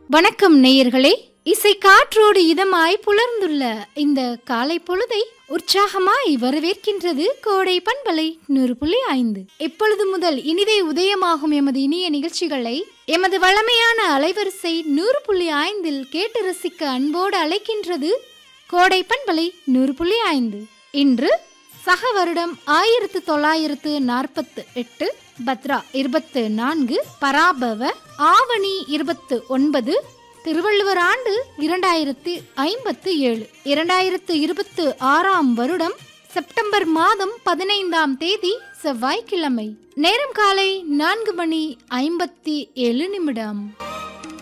வணக்கம் நேயர்களே இசை காற்றோடு இதமாய் புலர்ந்துள்ள இந்த காலை பொழுதை உற்சாகமாய் வரவேற்கின்றது கோடை பண்பலை நூறு புள்ளி ஐந்து இப்பொழுது முதல் இனிதே உதயமாகும் எமது இனிய நிகழ்ச்சிகளை எமது வளமையான அலைவரிசை நூறு புள்ளி ஐந்தில் கேட்டு ரசிக்க அன்போடு அழைக்கின்றது கோடை பண்பலை நூறு புள்ளி ஐந்து இன்று சக வருடம் ஆயிரத்து தொள்ளாயிரத்து நாற்பத்து எட்டு பத்ரா இருபத்து நான்கு பராபவ ஆவணி இருபத்து ஒன்பது திருவள்ளுவர் ஆண்டு இரண்டாயிரத்து ஐம்பத்து ஏழு இரண்டாயிரத்து இருபத்து ஆறாம் வருடம் செப்டம்பர் மாதம் பதினைந்தாம் தேதி செவ்வாய்க்கிழமை நேரம் காலை நான்கு மணி ஐம்பத்தி ஏழு நிமிடம்